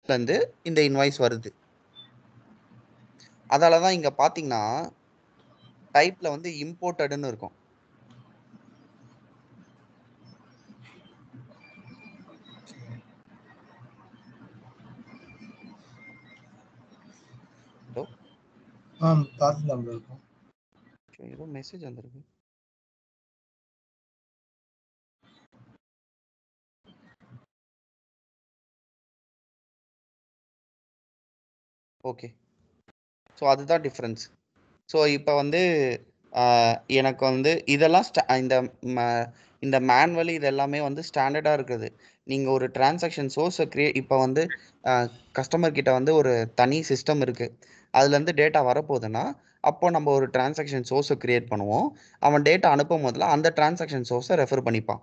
இருந்து இந்த இன்வாய்ஸ் வருது அதால தான் இங்க பாத்தீங்கன்னா டைப்ல வந்து இம்போர்ட்டட்னு இருக்கும் ஹலோ ஆ பார்த்து தான் bro இருக்கும் ஏதோ மெசேஜ் வந்திருக்கு ஓகே ஸோ அதுதான் டிஃப்ரென்ஸ் ஸோ இப்போ வந்து ஆஹ், எனக்கு வந்து இதெல்லாம் sta- இந்த ம- இந்த மேனுவலி இது எல்லாமே வந்து ஸ்டாண்டர்டாக இருக்குது நீங்கள் ஒரு டிரான்சாக்ஷன் சோர்ஸை க்ரியே இப்போ வந்து கஸ்டமர் கிட்ட வந்து ஒரு தனி சிஸ்டம் இருக்குது அதுலேருந்து டேட்டா வரப்போகுதுன்னா அப்போ நம்ம ஒரு டிரான்சாக்ஷன் சோர்ஸை கிரியேட் பண்ணுவோம் அவன் டேட்டா அனுப்பும் போதில் அந்த டிரான்சாக்ஷன் சோர்ஸை ரெஃபர் பண்ணிப்பான்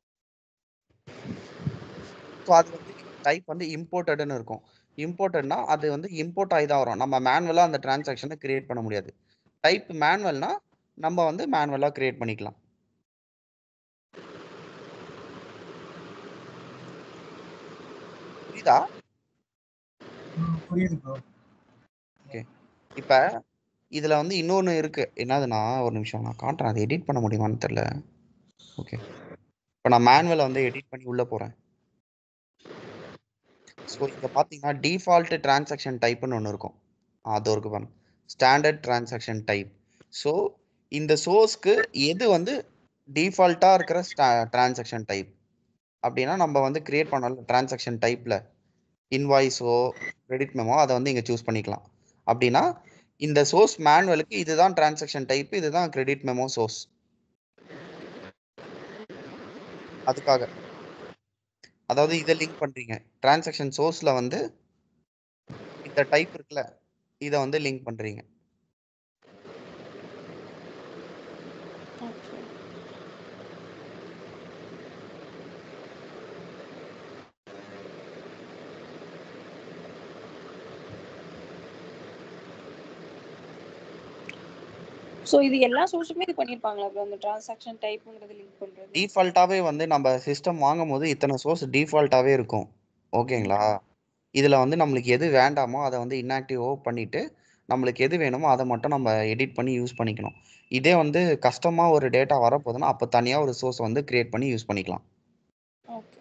ஸோ அது வந்து டைப் வந்து இம்போர்ட்டட்னு இருக்கும் இம்போர்ட்டட்னா அது வந்து இம்போர்ட் ஆகி தான் வரும் நம்ம மேனுவலாக அந்த டிரான்சாக்ஷனை கிரியேட் பண்ண முடியாது டைப் மேனுவல்னா நம்ம வந்து மேனுவலாக கிரியேட் பண்ணிக்கலாம் புரியுதா ம், புரியுது ப்ரோ இப்போ இதில் வந்து இன்னொன்று இருக்கு என்னதுன்னா ஒரு நிமிஷம் நான் காட்டுறேன் அதை எடிட் பண்ண முடியுமான்னு தெரில ஓகே இப்போ நான் மேனுவலை வந்து எடிட் பண்ணி உள்ளே போகிறேன் ஸோ இங்கே பார்த்தீங்கன்னா டிஃபால்ட் டிரான்சாக்ஷன் டைப்னு ஒன்று இருக்கும் ஆ, அது இருக்கு பாருங்க ஸ்டாண்டர்ட் டிரான்சாக்ஷன் டைப் ஸோ இந்த சோர்ஸ்க்கு எது வந்து டிஃபால்ட்டாக இருக்கிற டிரான்சாக்ஷன் டைப் அப்படின்னா நம்ம வந்து கிரியேட் பண்ணல டிரான்சாக்ஷன் டைப்பில் இன்வாய்ஸோ கிரெடிட் மெமோ அதை வந்து இங்கே சூஸ் பண்ணிக்கலாம் அப்படின்னா இந்த சோர்ஸ் மேனுவலுக்கு இதுதான் டிரான்சாக்ஷன் டைப் இதுதான் கிரெடிட் மெமோ சோர்ஸ் அதுக்காக அதாவது இதை லிங்க் பண்றீங்க டிரான்சாக்ஷன் சோர்ஸ்ல வந்து இந்த டைப் இருக்குல்ல இதை வந்து லிங்க் பண்றீங்க ஓகே ஸோ இது எல்லா சோர்ஸுமே இது பண்ணியிருப்பாங்களா bro அந்த டிரான்சாக்ஷன் டைப்புங்கிறது லிங்க் பண்ணுறது டிஃபால்ட்டாவே வந்து நம்ம சிஸ்டம் வாங்கும் போது இத்தனை சோர்ஸ் டிஃபால்ட்டாவே இருக்கும் ஓகேங்களா இதுல வந்து நம்மளுக்கு எது வேண்டாமோ அதை வந்து இன்ஆக்டிவோ பண்ணிட்டு நம்மளுக்கு எது வேணுமோ அதை மட்டும் நம்ம எடிட் பண்ணி யூஸ் பண்ணிக்கணும் இதே வந்து கஷ்டமா ஒரு டேட்டா வரப்போகுதுன்னா அப்போ தனியா ஒரு சோர்ஸ் வந்து கிரியேட் பண்ணி யூஸ் பண்ணிக்கலாம் ஓகே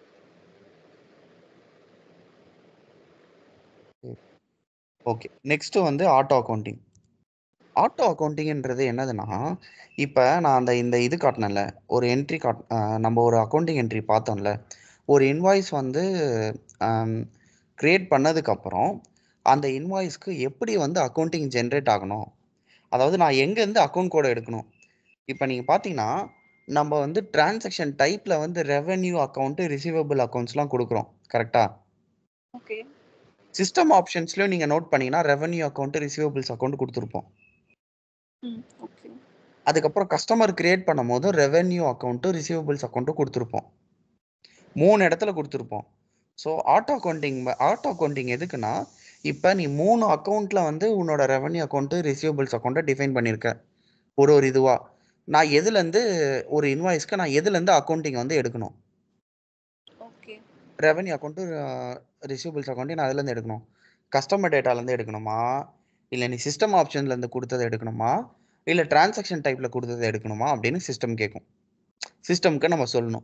ஓகே நெக்ஸ்ட் வந்து ஆட்டோ அக்கௌண்டிங் ஆட்டோ அக்கௌண்டிங்ன்றது என்னதுன்னா இப்போ நான் அந்த இந்த இது காட்டினேன்ல ஒரு என்ட்ரி காட் அஹ் நம்ம ஒரு அக்கௌண்டிங் என்ட்ரி பார்த்தோம்ல ஒரு இன்வாய்ஸ் வந்து கிரியேட் பண்ணதுக்கப்புறம் அந்த இன்வாய்ஸ்க்கு எப்படி வந்து அக்கௌண்டிங் ஜென்ரேட் ஆகணும் அதாவது நான் எங்கேருந்து அக்கௌண்ட் கோடை எடுக்கணும் இப்போ நீங்கள் பார்த்தீங்கன்னா நம்ம வந்து டிரான்சாக்ஷன் டைப்பில் வந்து ரெவென்யூ அக்கௌண்ட்டு ரிசீவபிள் அக்கௌண்ட்ஸ்லாம் கொடுக்குறோம் கரெக்டாக ஓகே சிஸ்டம் ஆப்ஷன்ஸ்லயும் நீங்க நோட் பண்ணீங்கன்னா ரெவென்யூ அக்கௌண்ட் ரிசீவபிள்ஸ் அக்கௌண்ட் கொடுத்துருப்போம் ம் ஓகே அதுக்கப்புறம் கஸ்டமர் கிரியேட் பண்ணும்போது ரெவென்யூ அக்கௌண்ட்டும் ரிசீவபிள்ஸ் அக்கௌண்ட்டும் கொடுத்துருப்போம் மூணு இடத்துல கொடுத்துருப்போம் so auto accounting auto accounting எதுக்குன்னா இப்போ நீ மூணு அக்கௌண்ட்ல வந்து உன்னோட ரெவென்யூ அக்கௌண்ட்டு ரிசீவபிள்ஸ் அக்கௌண்ட்டை டிஃபைன் பண்ணியிருக்க ஒரு ஒரு இதுவா நான் எதுலேருந்து ஒரு இன்வாய்ஸ்க்கு நான் எதுலேருந்து அக்கௌண்டிங் வந்து எடுக்கணும் okay revenue account receivables account நான் அதுலேருந்து எடுக்கணும் கஸ்டமர் டேட்டாலேருந்து எடுக்கணுமா இல்லை நீ சிஸ்டம் ஆப்ஷன்லேருந்து கொடுத்ததை எடுக்கணுமா இல்லை டிரான்சாக்ஷன் டைப்பில் கொடுத்ததை எடுக்கணுமா அப்படின்னு சிஸ்டம் கேட்கும் சிஸ்டம்க்கு நம்ம சொல்லணும்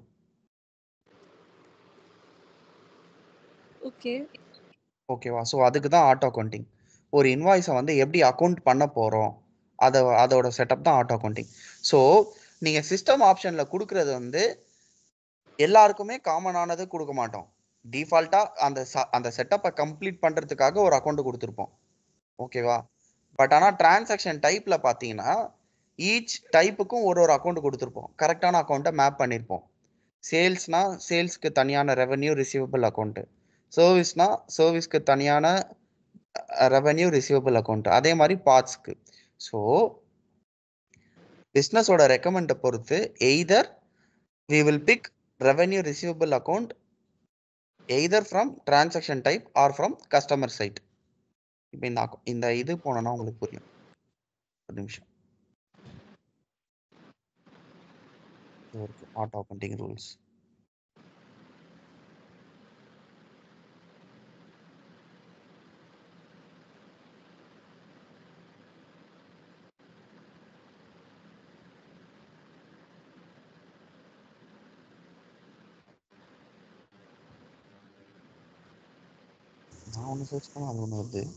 ஓகே ஓகேவா ஸோ அதுக்கு தான் ஆட்டோ அக்கௌண்டிங் ஒரு இன்வாய்ஸை வந்து எப்படி அக்கௌண்ட் பண்ண போகிறோம் அதை அதோட செட்டப் தான் ஆட்டோ அக்கௌண்டிங் ஸோ நீங்கள் சிஸ்டம் ஆப்ஷனில் கொடுக்குறது வந்து எல்லாருக்குமே காமனானது கொடுக்க மாட்டோம் டிஃபால்ட்டாக அந்த ச- அந்த செட்டப்பை கம்ப்ளீட் பண்ணுறதுக்காக ஒரு அக்கௌண்ட் கொடுத்துருப்போம் ஓகேவா பட் ஆனால் டிரான்சாக்ஷன் டைப்பில் பார்த்தீங்கன்னா ஈச் டைப்புக்கும் ஒரு ஒரு அக்கௌண்ட் கொடுத்துருப்போம் கரெக்டான அக்கௌண்ட்டை மேப் பண்ணியிருப்போம் சேல்ஸ்னா சேல்ஸ்க்கு தனியான ரெவென்யூ ரிசீவபிள் அக்கௌண்ட்டு சர்வீஸ்னா சர்வீஸ்க்கு தனியான ரெவென்யூ ரிசீவபிள் அக்கௌண்ட் அதே மாதிரி பார்ட்ஸ்க்கு ஸோ பிஸ்னஸோட ரெக்கமெண்டை பொறுத்து either we will pick revenue receivable account either from transaction type or from customer side இப்போ இந்த account- இந்த இது போனோன்னா உங்களுக்கு புரியும் ஒரு நிமிஷம் ஆட்டோ அக்கௌண்டிங் ரூல்ஸ் நான் ஒன்று சர்ச் பண்ண அது ஒன்று வருது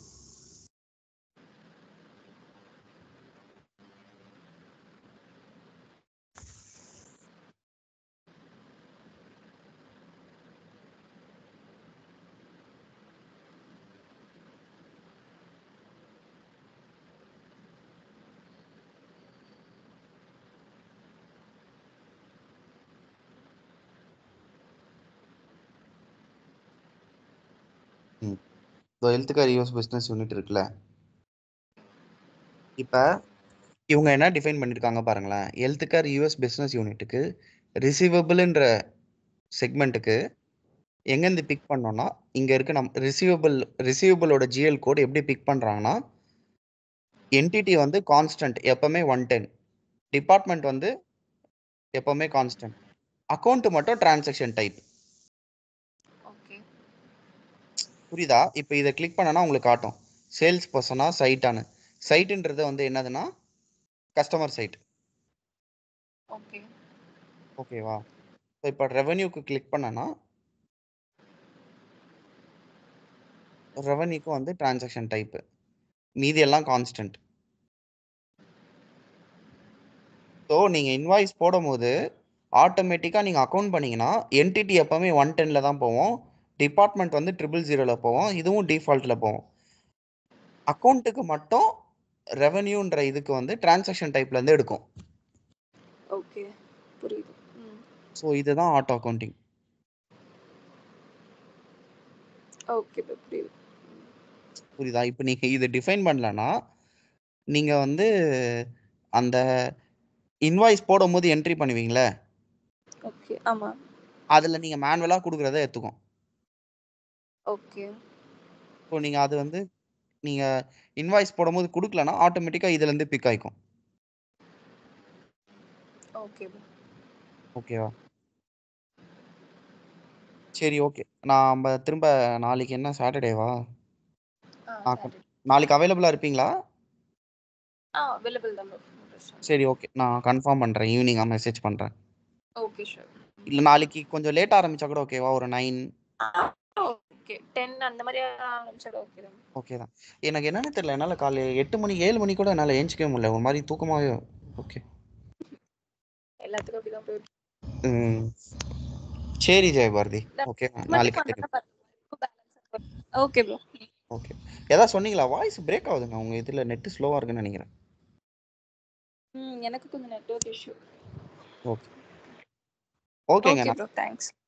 இந்த health care US business unit இருக்குல்ல இப்போ இவங்க என்ன டிஃபைன் பண்ணியிருக்காங்க பாருங்களேன் ஹெல்த் கேர் யூஎஸ் பிஸ்னஸ் யூனிட்டுக்கு ரிசீவபிள்ன்ற செக்மெண்ட்டுக்கு எங்கேருந்து பிக் பண்ணோம்னா இங்கே இருக்க நம் ரிசீவபிள் ரிசீவபிளோட ஜிஎல் கோட் எப்படி பிக் பண்ணுறாங்கன்னா என்டிடி வந்து கான்ஸ்டன்ட் எப்பவுமே ஒன் டென் டிபார்ட்மெண்ட் வந்து எப்பவுமே கான்ஸ்டன்ட் அக்கௌண்ட் மட்டும் டிரான்சாக்ஷன் டைப் ஓகே புரியுதா இப்போ இதை கிளிக் பண்ணனா உங்களுக்கு காட்டும் சேல்ஸ் பர்சனா சைட்டானு சைட்டுன்றது வந்து என்னதுன்னா கஸ்டமர் சைட் ஓகே ஓகேவா ஸோ இப்போ ரெவன்யூக்கு கிளிக் பண்ணனா ரெவன்யூக்கு வந்து டிரான்சாக்ஷன் டைப்பு மீதி எல்லாம் கான்ஸ்டன்ட் ஸோ நீங்கள் இன்வாய்ஸ் போடும்போது ஆட்டோமேட்டிக்காக நீங்கள் அக்கௌண்ட் பண்ணீங்கன்னா என்டிடி எப்போவுமே ஒன் டென்னில் தான் போவோம் டிபார்ட்மெண்ட் வந்து ட்ரிபிள் ஜீரோவில் போவோம் இதுவும் டிஃபால்ட்டில் போவோம் அக்கௌண்ட்டுக்கு மட்டும் ரெவன்யூன்ற இதுக்கு வந்து டிரான்சாக்ஷன் டைப்லேருந்து எடுக்கும் ஓகே புரியுது ம் ஸோ இதுதான் ஆட்டோ அக்கௌண்டிங் ஓகே ப்ரோ புரியுது புரியுதா இப்போ நீங்கள் இது டிஃபைன் பண்ணலன்னா நீங்கள் வந்து அந்த இன்வாய்ஸ் போடும்போது என்ட்ரி பண்ணுவீங்களே ஓகே ஆமா அதில் நீங்கள் மேனுவலாக கொடுக்குறத எடுத்துக்கும் ஓகே ஸோ நீங்கள் அது வந்து நீங்கள் இன்வாய்ஸ் போடும்போது கொடுக்கலன்னா ஆட்டோமேட்டிக்காக இதுலேருந்து பிக் ஆகிக்கும் ஓகே ப்ரோ ஓகேவா சரி ஓகே நான் நம்ம திரும்ப நாளைக்கு என்ன சாட்டர்டேவா ஆ ஆ, Saturday. நாளைக்கு அவைலபிளாக இருப்பீங்களா ஆ அவைலபிள் தான் ப்ரோ சரி ஓகே நான் கன்ஃபார்ம் பண்ணுறேன் ஈவினிங்காக மெசேஜ் பண்ணுறேன் ஓகே ஷூர் இல்லை நாளைக்கு கொஞ்சம் லேட் ஆரம்பிச்சா கூட ஓகேவா ஒரு நைன் ஓகே டென் அந்த மாதிரி ஆரம்பிச்சா ஓகே தான் ஓகே தான் எனக்கு என்னன்னு தெரியல என்னால் காலை எட்டு மணி ஏழு மணி கூட என்னால் ஏஞ்சிக்கவே முடியல ஒரு மாதிரி தூக்கமாகவே ஓகே எல்லாத்துக்கும் அப்படிதான் போயிட்டு ம் சரி ஜெயபாரதி ஓகே நாளைக்கு தெரியும் ஓகே ப்ரோ ஓகே ஏதாவது சொன்னீங்களா வாய்ஸ் பிரேக் ஆகுதுங்க உங்கள் இதில் நெட்டு ஸ்லோவாக இருக்குன்னு நினைக்கிறேன் ம் எனக்கு கொஞ்சம் நெட்வொர்க் இஷ்யூ ஓகே ஓகேங்க ஓகே நான் ப்ரோ தேங்க்ஸ்